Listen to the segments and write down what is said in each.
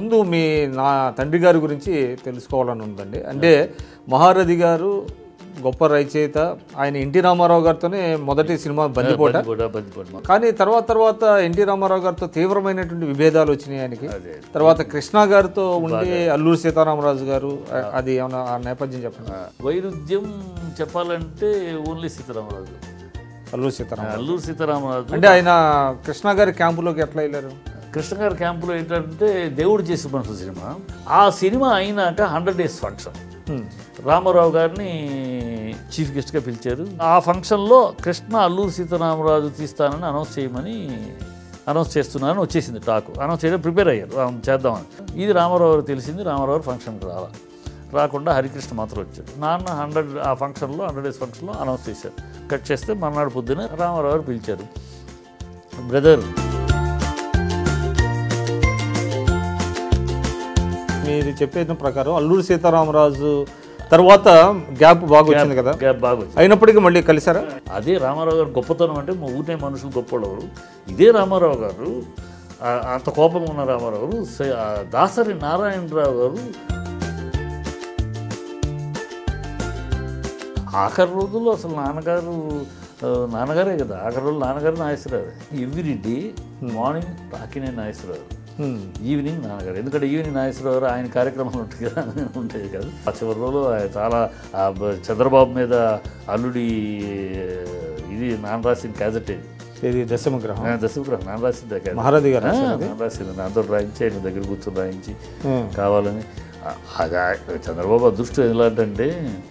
ముందు మీ నా తండ్రి గారి గురించి తెలుసుకోవాలని ఉందండి అంటే మహారథి గారు గొప్ప రచయిత ఆయన ఎన్టీ రామారావు గారితోనే మొదటి సినిమా బందిపోట కూడా బందిపోటు కానీ తర్వాత తర్వాత ఎన్టీ రామారావు గారితో తీవ్రమైనటువంటి విభేదాలు వచ్చినాయి ఆయనకి తర్వాత కృష్ణ గారితో ఉండి అల్లూరి సీతారామరాజు గారు అ- అది ఏమన్నా ఆ నేపథ్యం చెప్పండి వైరుధ్యం చెప్పాలంటే ఓన్లీ సీతారామరాజు అల్లూరి సీతారామ అల్లూరు సీతారామరాజు అంటే ఆయన కృష్ణ గారి క్యాంపులోకి ఎట్లా వెళ్ళారు కృష్ణ గారి క్యాంపులో ఏంటంటే దేవుడు చేసి మనసు సినిమా ఆ సినిమా అయినాక హండ్రెడ్ డేస్ ఫంక్షన్ హ్మ్. రామారావు గారిని చీఫ్ గెస్ట్గా పిలిచారు ఆ ఫంక్షన్లో కృష్ణ అల్లూరు సీతారామరాజు తీస్తానని అనౌన్స్ చేయమని అనౌన్స్ చేస్తున్నానని వచ్చేసింది టాక్ అనౌన్స్ చేయడం ప్రిపేర్ అయ్యారు ఆ, చేద్దామని ఇది రామారావు గారికి తెలిసింది రామారావు గారు ఫంక్షన్కి రాలా రాకుండా హరికృష్ణ మాత్రం వచ్చాడు నాన్న హండ్రెడ్ ఆ ఫంక్షన్లో హండ్రెడ్ డేస్ ఫంక్షన్లో అనౌన్స్ చేశారు కట్ చేస్తే మర్నాడు పొద్దున రామారావు గారు పిలిచారు బ్రదర్ మీరు చెప్పిన ప్రకారం అల్లూరి సీతారామరాజు తర్వాత గ్యాప్ బాగా వచ్చింది కదా గ్యాప్ బాగా వచ్చింది అయినప్పటికీ మళ్ళీ కలిసారా అదే రామారావు గారు గొప్పతనం అంటే మా ఊరినే మనుషులు గొప్పవాళ్ళు ఇదే రామారావు గారు ఆ- అంత కోపంగా ఉన్న రామారావు గారు స- ఆ దాసరి నారాయణరావు గారు ఆఖరి రోజుల్లో అసలు నాన్నగారు ఆ, నాన్నగారే కదా ఆఖరి రోజులు నాన్నగారు నాగేశ్వరరావు ఎవ్రీ డే మార్నింగ్ టాకినే నాగేశ్వరరావు హ్మ్. ఈవినింగ్ నాన్నగారు ఎందుకంటే ఈవినింగ్ నాగేశ్వరరావు గారు ఆయన కార్యక్రమాలు ఉంటాయి కదా ఉంటాయి కదా ఆ చివరి రోజులు ఆయన చాలా ఆ బ- చంద్రబాబు మీద అల్లుడి ఇది నాన్న రాసిన క్యాజెట్ ఇది ఇది దశమగ్రహం దశగ్రహం నాన్న రాసింది ఆ క్యాజెట్. మహారథి గారు ఆ, నాన్న రాసింది నాతో రాయించి ఆయన దగ్గర కూర్చొని రాయించి హ్మ్. కావాలని ఆ, అది ఆ- చంద్రబాబు అదృష్టం ఎలాంటంటే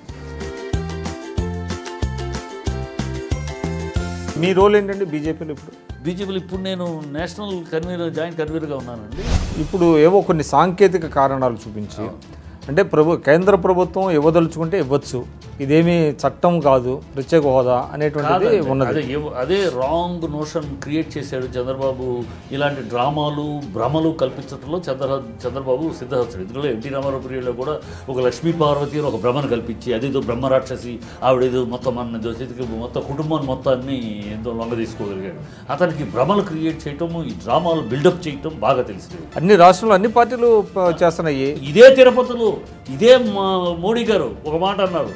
మీ రోల్ ఏంటండి బీజేపీలో ఇప్పుడు బీజేపీలో ఇప్పుడు నేను నేషనల్ కన్వీనర్ జాయింట్ కన్వీనర్గా ఉన్నానండి ఇప్పుడు ఏవో కొన్ని సాంకేతిక కారణాలు చూపించి అంటే ప్రభు కేంద్ర ప్రభుత్వం ఇవ్వదలుచుకుంటే ఇవ్వచ్చు ఇదేమీ చట్టం కాదు ప్రత్యేక హోదా అనేటువంటిది కాదండి. ఉన్నది అదే ఎవ- అదే రాంగ్ నోషన్ క్రియేట్ చేశాడు చంద్రబాబు ఇలాంటి డ్రామాలు భ్రమలు కల్పించడంలో చంద్ర చంద్రబాబు సిద్ధహస్తుడు ఇందులో ఎన్టీ రామారావు పీరియడ్లో కూడా ఒక లక్ష్మీ పార్వతి అని ఒక భ్రమను కల్పించి అదేదో బ్రహ్మ రాక్షసి ఆవిడేదో మొత్తం మన చేతికి మొత్తం కుటుంబాన్ని మొత్తాన్ని ఎంతో లొంగ తీసుకోగలిగాడు అతనికి భ్రమలు క్రియేట్ చేయటము ఈ డ్రామాలు బిల్డప్ చేయటం బాగా తెలిసింది అన్ని రాష్ట్రంలో అన్ని పార్టీలు ప- చేస్తున్నాయి ఇదే తిరుపతిలో ఇదే మా- మోడీ గారు ఒక మాట అన్నారు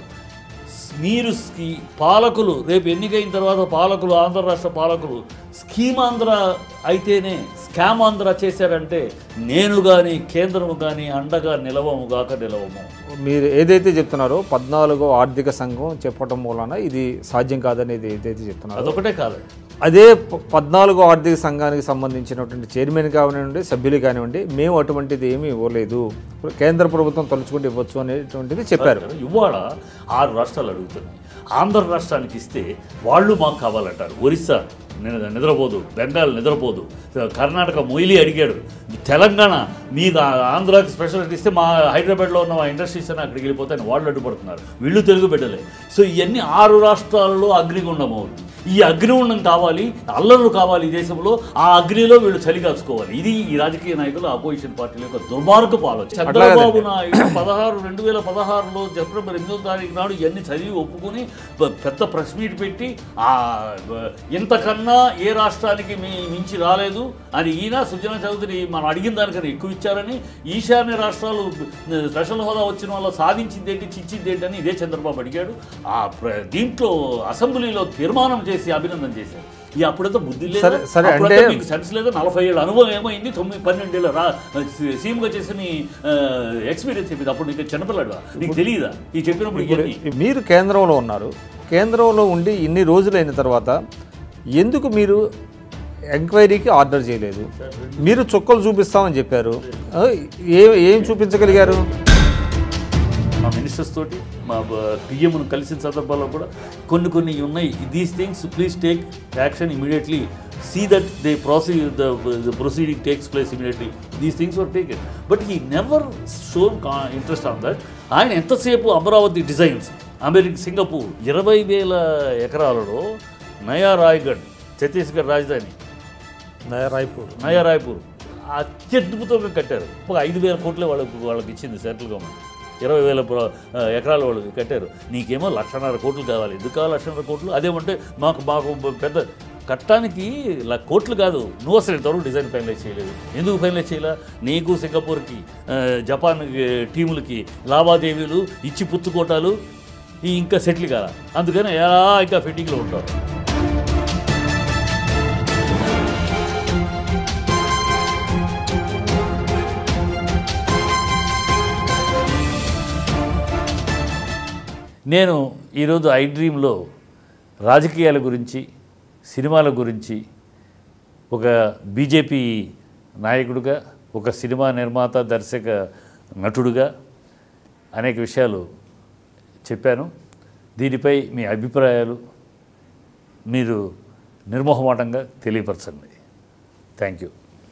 మీరు స్కీ- పాలకులు రేపు ఎన్నికైన తర్వాత పాలకులు ఆంధ్ర రాష్ట్ర పాలకులు స్కీమ్ ఆంధ్ర అయితేనే స్కామ్ ఆంధ్ర చేశారంటే నేను కానీ కేంద్రము కానీ అండగా నిలవము గాక నిలవము మీరు ఏదైతే చెప్తున్నారో పద్నాలుగో ఆర్థిక సంఘం చెప్పటం మూలన ఇది సాధ్యం కాదనేది ఏదైతే చెప్తున్నారో అదొకటే కాదండి అదే ప- పద్నాలుగో ఆర్థిక సంఘానికి సంబంధించినటువంటి చైర్మన్ కానివ్వండి సభ్యులు కానివ్వండి మేము అటువంటిది ఏమీ ఇవ్వలేదు కేంద్ర ప్రభుత్వం తలుచుకుంటే ఇవ్వచ్చు అనేటువంటిది చెప్పారు ఇవాళ ఆరు రాష్ట్రాలు అడుగుతున్నాయి ఆంధ్ర రాష్ట్రానికి ఇస్తే వాళ్ళు మాకు కావాలంటారు ఒరిస్సా నిద్ర- నిద్రపోదు బెంగాల్ నిద్రపోదు కర్ణాటక మొయిలి అడిగాడు తెలంగాణ మీకు ఆ- ఆంధ్రాకి స్పెషాలిటీ ఇస్తే మా హైదరాబాద్లో ఉన్న మా ఇండస్ట్రీస్ అని అక్కడికి వెళ్ళిపోతాయని వాళ్ళు అడ్డుపడుతున్నారు వీళ్ళు తెలుగు బిడ్డలే సో ఇవన్నీ ఆరు రాష్ట్రాల్లో అగ్నిగుండం అవుతుంది ఈ అగ్నిగుండం కావాలి అల్లర్లు కావాలి ఈ దేశంలో ఆ అగ్నిలో వీళ్ళు చలిగాచుకోవాలి ఇది ఈ రాజకీయ నాయకులు అపోజిషన్ పార్టీల యొక్క దుర్మార్గపు ఆలోచన చంద్రబాబు నాయుడు పదహారు రెండు వేల పదహారులో సెప్టెంబర్ ఎనిమిదో తారీఖు నాడు ఇవన్నీ చదివి ఒప్పుకొని ప- పెద్ద ప్రెస్ మీట్ పెట్టి ఆ బ- ఇంతకన్నా ఏ రాష్ట్రానికి మీ మించి రాలేదు అని ఈయన సుజనా చౌదరి మనం అడిగిన దానికన్నా ఎక్కువ ఇచ్చారని ఈశాన్య రాష్ట్రాలు బ- స్పెషల్ హోదా వచ్చిన వల్ల సాధించింది ఏంటి చిచ్చింది ఏంటి అని ఇదే చంద్రబాబు అడిగాడు ఆ ప్ర- దీంట్లో అసెంబ్లీలో తీర్మానం చేసి అభినందన చేశారు ఈ అప్పుడైతే బుద్ధి లేదు సరే- సరే, అప్పుడైతే అంటే- మీకు సెన్స్ లేదు నలభై ఏళ్ళ అనుభవం ఏమైంది తొమ్మిది పన్నెండేళ్ళ రా సీఎంగా చేసిన ఎక్స్పీరియన్స్ చెప్పింది అప్పుడు నీకు చిన్నపిల్లడు నీకు తెలియదా ఈ చెప్పినప్పుడు ఇవన్నీ మీరు కేంద్రంలో ఉన్నారు కేంద్రంలో ఉండి ఇన్ని రోజులైన తర్వాత ఎందుకు మీరు ఎంక్వైరీకి ఆర్డర్ చేయలేదు మీరు చుక్కలు చూపిస్తామని చెప్పారు ఆ, ఏ ఏం చూపించగలిగారు మా మినిస్టర్స్ తోటి మా పిఎంను కలిసిన సందర్భాల్లో కూడా కొన్ని కొన్ని ఉన్నాయి these things please take action immediately see that they proceed the proceeding takes place immediately these things were taken but he never shown interest on that ఆయన ఎంతసేపు అమరావతి డిజైన్స్ అమెరికా సింగపూర్ ఇరవై వేల ఎకరాలలో నయా రాయ్గఢ్ ఛత్తీస్గఢ్ రాజధాని రాయ్పూర్ నయా రాయ్పూర్ అత్యద్భుతంగా కట్టారు ఒక ఐదు వేల కోట్లే వాళ్ళకి వాళ్ళకి ఇచ్చింది సెంట్రల్ గవర్నమెంట్ ఇరవై వేల ప్ర- ఆ, ఎకరాల వాళ్ళకి కట్టారు నీకేమో లక్షన్నర కోట్లు కావాలి ఎందుకు కావాలి లక్షన్నర కోట్లు అదేమంటే మాకు మాకు పెద్ద కట్టడానికి ల- కోట్లు కాదు నువ్వు అసలు ఇంతవరకు డిజైన్ ఫైనలైజ్ చేయలేదు ఎందుకు ఫైనలైజ్ చేయలే నీకు సింగపూర్కి ఆ, జపాన్ ఆ, టీములకి లావాదేవీలు ఇచ్చి పుచ్చుకోటాలు ఈ ఇంకా సెటిల్ కాల అందుకని ఎలా ఇంకా ఫిట్టింగ్లో ఉంటారు నేను ఈరోజు ఐ డ్రీమ్లో రాజకీయాల గురించి సినిమాల గురించి ఒక బీజేపీ నాయకుడిగా ఒక సినిమా నిర్మాత దర్శక నటుడుగా అనేక విషయాలు చెప్పాను దీనిపై మీ అభిప్రాయాలు మీరు నిర్మోహమాటంగా తెలియపరచండి థ్యాంక్ యూ